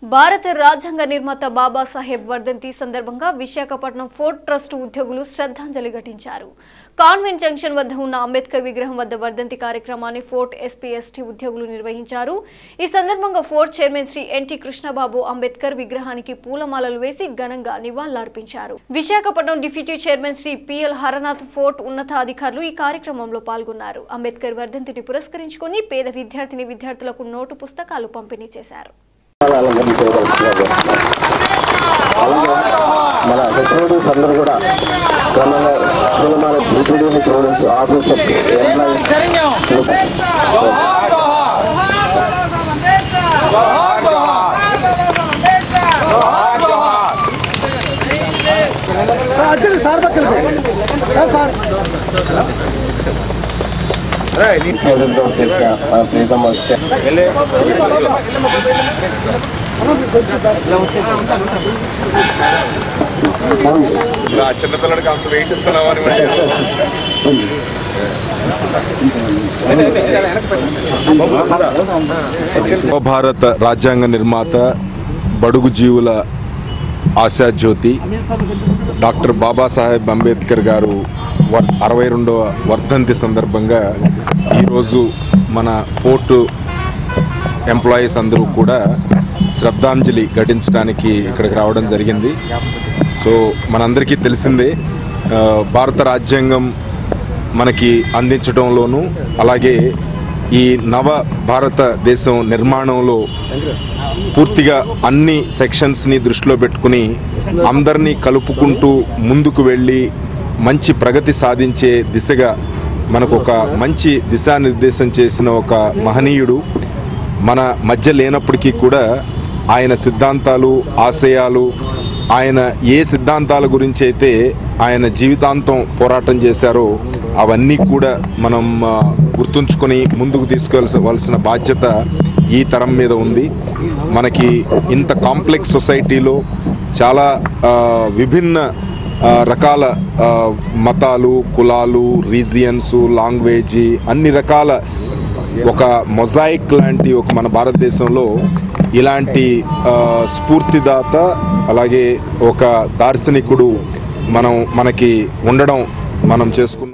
భారత రాజ్యాంగ నిర్మాత బాబాసాహెబ్ వర్ధంతి సందర్భంగా విశాఖపట్నం ఫోర్ట్ ట్రస్ట్ ఉద్యోగులు శ్రద్ధాంజలి ఘటించారు కాన్వెంట్ జంక్షన్ వద్ద ఉన్న అంబేద్కర్ విగ్రహం వద్ద వర్ధంతి కార్యక్రమాన్ని ఫోర్ట్ ఎస్పీ ఎస్టీ ఉద్యోగులు నిర్వహించారు ఈ సందర్భంగా port chairman Shri NT Krishnababu Ambedkar విగ్రహానికి పూలమాలలు వేసి ఘనంగా నివాళులర్పించారు Visakhapatnam deputy chairman Shri PL Haranath port ఉన్నతాధికారులు ఈ కార్యక్రమంలో పాల్గొన్నారు అంబేద్కర్ వర్ధంతిని పురస్కరించుకొని పేద విద్యార్థిని విద్యార్థులకు నోటు పుస్తకాలు పంపిణీ చేశారు అలంకరించవలసినది అలాగే మన హెచ్ఓడీస్ అందరూ కూడా క్రమంగా పూలమాల డిప్యూటీ హెచ్ఓడీస్ ఆఫీసర్స్ ఎంప్లాయీస్ చేతులతో చేసిన మన ప్రీతం వచ్చే ఆ చిన్నపిల్లడికి అంత వెయిట్ ఇస్తున్నావు అని భారత రాజ్యాంగ నిర్మాత బడుగు జీవుల ఆశాజ్యోతి డాక్టర్ బాబాసాహెబ్ అంబేద్కర్ గారు వర్ అరవై రెండవ వర్ధంతి సందర్భంగా ఈరోజు మన పోర్టు ఎంప్లాయీస్ అందరూ కూడా శ్రద్ధాంజలి ఘటించడానికి ఇక్కడికి రావడం జరిగింది సో మనందరికీ తెలిసిందే ఆ, భారత రాజ్యాంగం మనకి అందించడంలోనూ అలాగే ఈ నవ భారతదేశం నిర్మాణంలో పూర్తిగా అన్ని సెక్షన్స్ని దృష్టిలో పెట్టుకుని అందరినీ కలుపుకుంటూ ముందుకు వెళ్ళి మంచి ప్రగతి సాధించే దిశగా మనకు ఒక మంచి దిశానిర్దేశం చేసిన ఒక మహనీయుడు మన మధ్య లేనప్పటికీ కూడా ఆయన సిద్ధాంతాలు ఆశయాలు ఆయన ఏ సిద్ధాంతాల గురించి అయితే ఆయన జీవితాంతం పోరాటం చేశారో అవన్నీ కూడా మనం ఆ, గుర్తుంచుకొని ముందుకు తీసుకెళ్ళవలసిన బాధ్యత ఈ తరం మీద ఉంది మనకి ఇంత కాంప్లెక్స్ సొసైటీలో చాలా ఆ, విభిన్న ఆ, రకాల ఆ, మతాలు కులాలు రీజియన్స్ లాంగ్వేజీ అన్ని రకాల ఒక మొజాయిక్ లాంటి ఒక మన భారతదేశంలో ఇలాంటి ఆ, స్ఫూర్తిదాత అలాగే ఒక దార్శనికుడు మనం మనకి ఉండడం మనం చేసుకున్న